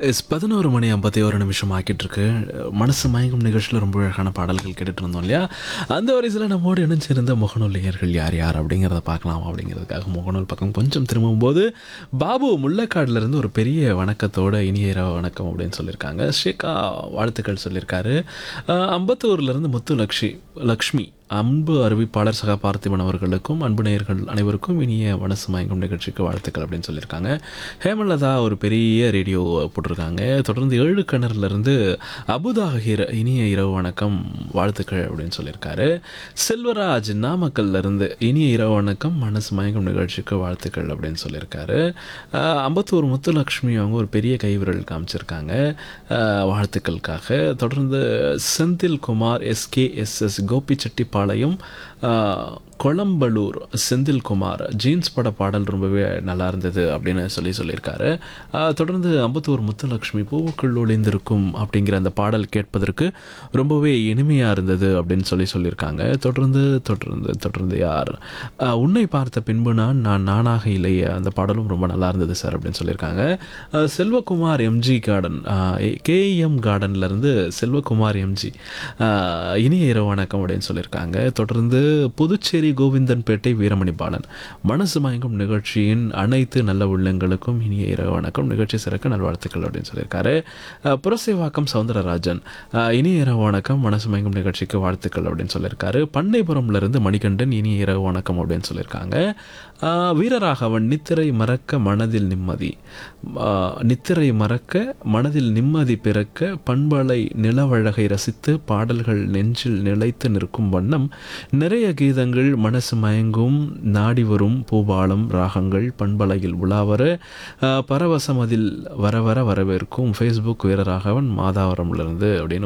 S பதினோரு மணி ஐம்பத்தி ஒரு நிமிஷம் ஆக்கிட்டு இருக்கு மனசு மயங்கும் நிகழ்ச்சியில் ரொம்ப அழகான பாடல்கள் கேட்டுட்டு இருந்தோம் இல்லையா அந்த வரிசையில் நம்மோடு இணைஞ்சிருந்த முகநூல் நேயர்கள் யார் யார் அப்படிங்கிறத பார்க்கலாம் அப்படிங்கிறதுக்காக முகநூல் பக்கம் கொஞ்சம் திரும்பும் போது பாபு முள்ளக்காடுல இருந்து ஒரு பெரிய வணக்கத்தோட இனிய இரவு வணக்கம் அப்படின்னு சொல்லியிருக்காங்க ஸ்ரீகா வாழ்த்துக்கள் சொல்லியிருக்காரு அஹ், அம்பத்தூர்லேருந்து முத்து லக்ஷி லக்ஷ்மி அன்பு அறிவிப்பாளர் சக பார்த்திபன் அவர்களுக்கும் அன்பு நேயர்கள் அனைவருக்கும் இனிய மனசு மயங்கும் நிகழ்ச்சிக்கு வாழ்த்துக்கள் அப்படின்னு சொல்லியிருக்காங்க ஹேமலதா ஒரு பெரிய ரேடியோ போட்டிருக்காங்க தொடர்ந்து ஏழு கிணறுலேருந்து அபுதாகிர் இனிய இரவு வணக்கம் வாழ்த்துக்கள் அப்படின்னு சொல்லியிருக்காரு செல்வராஜ் நாமக்கல்ல இருந்து இனிய இரவு வணக்கம் மனசு மயங்கும் நிகழ்ச்சிக்கு வாழ்த்துக்கள் அப்படின்னு சொல்லியிருக்காரு அஹ், அம்பத்தூர் முத்துலக்ஷ்மி அவங்க ஒரு பெரிய கைவிரல் காமிச்சிருக்காங்க அஹ், வாழ்த்துக்களுக்காக தொடர்ந்து செந்தில் குமார் எஸ்கேஎஸ்எஸ் கோபிச்செட்டிப்பாளையம் அஹ், கொளம்பலூர் செந்தில்குமார் ஜீன்ஸ் பட பாடல் ரொம்பவே நல்லா இருந்தது அப்படின்னு சொல்லி சொல்லியிருக்காரு அஹ், தொடர்ந்து அம்பத்தூர் முத்துலக்ஷ்மி பூவுக்குள் ஒளிந்திருக்கும் அப்படிங்கிற அந்த பாடல் கேட்பதற்கு ரொம்பவே இனிமையாக இருந்தது அப்படின்னு சொல்லி சொல்லியிருக்காங்க தொடர்ந்து தொடர்ந்து தொடர்ந்து யார் அஹ், உன்னை பார்த்த பின்பு நான் நான் நானாக இல்லையே அந்த பாடலும் ரொம்ப நல்லா இருந்தது சார் அப்படின்னு சொல்லியிருக்காங்க அஹ், செல்வகுமார் எம்ஜி கார்டன் கேஎம் கார்டன்லேருந்து செல்வகுமார் எம்ஜி அஹ், இனிய இரவு வணக்கம் அப்படின்னு சொல்லியிருக்காங்க தொடர்ந்து புதுச்சேரி கோவிந்தன்பேட்டை வீரமணி பாலன் மனசு மயங்கும் நிகழ்ச்சியின் அனைத்து நல்ல உள்ளங்களுக்கும் இனிய இரவு வணக்கம் நிகழ்ச்சி சிறக்க நல்வாழ்த்துக்கள் அப்படின்னு சொல்லியிருக்காரு அஹ், புரசைவாக்கம் சவுந்தரராஜன் அஹ், இனிய இரவு வணக்கம் மனசு மயங்கும் நிகழ்ச்சிக்கு வாழ்த்துக்கள் அப்படின்னு சொல்லியிருக்காரு பண்ணைபுரம்ல இருந்து மணிகண்டன் இனிய இரவு வணக்கம் அப்படின்னு சொல்லியிருக்காங்க அஹ், வீரராகவன் நித்திரை மறக்க மனதில் நிம்மதி அஹ், நித்திரை மறக்க மனதில் நிம்மதி பிறக்க பண்பலை நிலவழகை ரசித்து பாடல்கள் நெஞ்சில் நிலைத்து நிற்கும் வண்ணம் நிறைய கீதங்கள் மனசு மயங்கும் நாடி வரும் பூபாலம் ராகங்கள் பண்பலையில் உலாவர அஹ், பரவசம் அதில் வர வர வரவேற்கும் ஃபேஸ்புக் வீரராகவன் மாதாவரம்லேருந்து அப்படின்னு